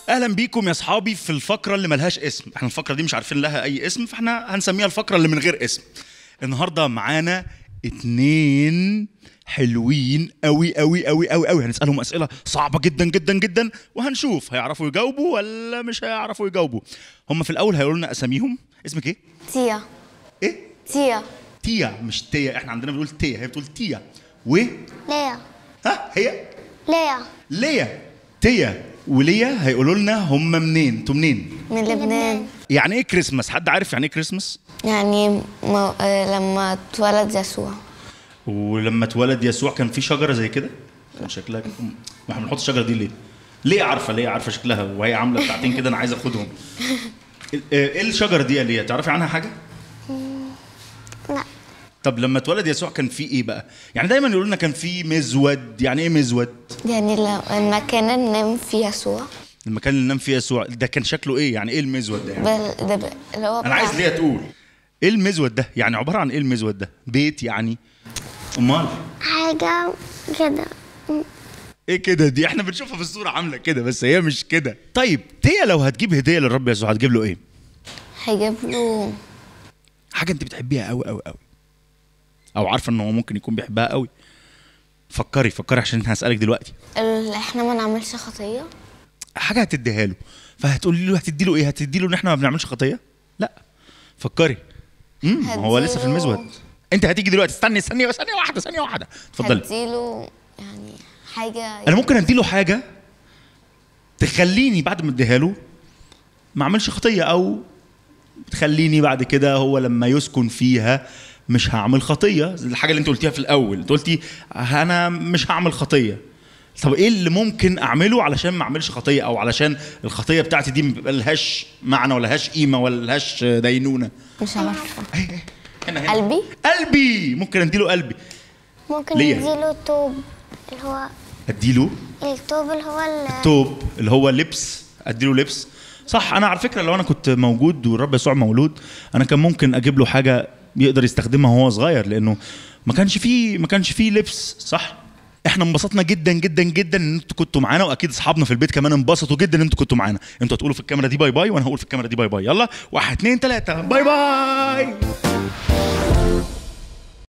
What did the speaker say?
اهلا بيكم يا اصحابي في الفقره اللي ملهاش اسم احنا الفقره دي مش عارفين لها اي اسم فاحنا هنسميها الفقره اللي من غير اسم النهارده معانا اتنين حلوين قوي قوي قوي قوي قوي هنسالهم اسئله صعبه جدا جدا جدا وهنشوف هيعرفوا يجاوبوا ولا مش هيعرفوا يجاوبوا هم في الاول هيقولوا لنا اساميهم اسمك ايه تيا ايه تيا تيا مش تيا احنا عندنا بنقول تيا هي بتقول تيا و ليا ها هي ليا ليا تيا وليا هيقولوا لنا هم منين انتوا منين من لبنان يعني ايه كريسماس حد عارف يعني ايه كريسماس يعني مو... آه، لما اتولد يسوع ولما اتولد يسوع كان في شجره زي كده كان شكلها كده ما احنا بنحط الشجره دي ليه ليه عارفه ليه عارفه شكلها وهي عامله بتاعتين كده انا عايز اخدهم ايه الشجره دي يا ليه تعرفي عنها حاجه لا طب لما اتولد يسوع كان في ايه بقى يعني دايما يقولوا لنا كان في مزود يعني ايه مزود يعني ل- المكان اللي نام فيه يسوع المكان اللي نام فيه يسوع ده كان شكله ايه يعني ايه المزود ده يعني بل... ده ب... اللي هو انا عايز بتاع- ليه تقول ايه المزود ده يعني عباره عن ايه المزود ده بيت يعني امال حاجة كده ايه كده دي احنا بنشوفها في الصوره عامله كده بس هي مش كده طيب تيا لو هتجيب هديه للرب يسوع هتجيب له ايه هيجيب له حاجه انت بتحبيها قوي قوي قوي او عارفه ان هو ممكن يكون بيحبها قوي فكري فكري عشان هسالك دلوقتي اللي احنا ما نعملش خطية حاجه هتديها له فهتقولي له هتدي له ايه هتدي له ان احنا ما بنعملش خطيه لا فكري امم هو لسه في هديله- المزود انت هتيجي دلوقتي استني ثانيه ثانيه واحده ثانيه واحده اتفضلي هديله يعني حاجة انا ممكن اديله حاجه تخليني بعد ما اديها له ما اعملش خطيه او تخليني بعد كده هو لما يسكن فيها مش هعمل خطيه الحاجه اللي انت قلتيها في الاول انت قلتي انا مش هعمل خطيه طب ايه اللي ممكن اعمله علشان ما اعملش خطيه او علشان الخطيه بتاعتي دي ما بيبقى لهاش معنى ولا لهاش قيمه ولا لهاش دينونه مش عارفة هنا هنا قلبي قلبي ممكن اديله قلبي ممكن ليه؟ نديله توب اللي هو اديله التوب اللي هو ال- التوب اللي هو لبس اديله لبس صح انا على فكره لو انا كنت موجود والرب يسوع مولود انا كان ممكن اجيب له حاجه يقدر يستخدمها وهو صغير لانه ما كانش فيه ما كانش فيه لبس صح احنا انبسطنا جدا جدا جدا ان انتوا كنتوا معانا واكيد اصحابنا في البيت كمان انبسطوا جدا ان انتوا كنتوا معانا انتوا هتقولوا في الكاميرا دي باي باي وانا هقول في الكاميرا دي باي باي يلا واحد اتنين تلاته باي باي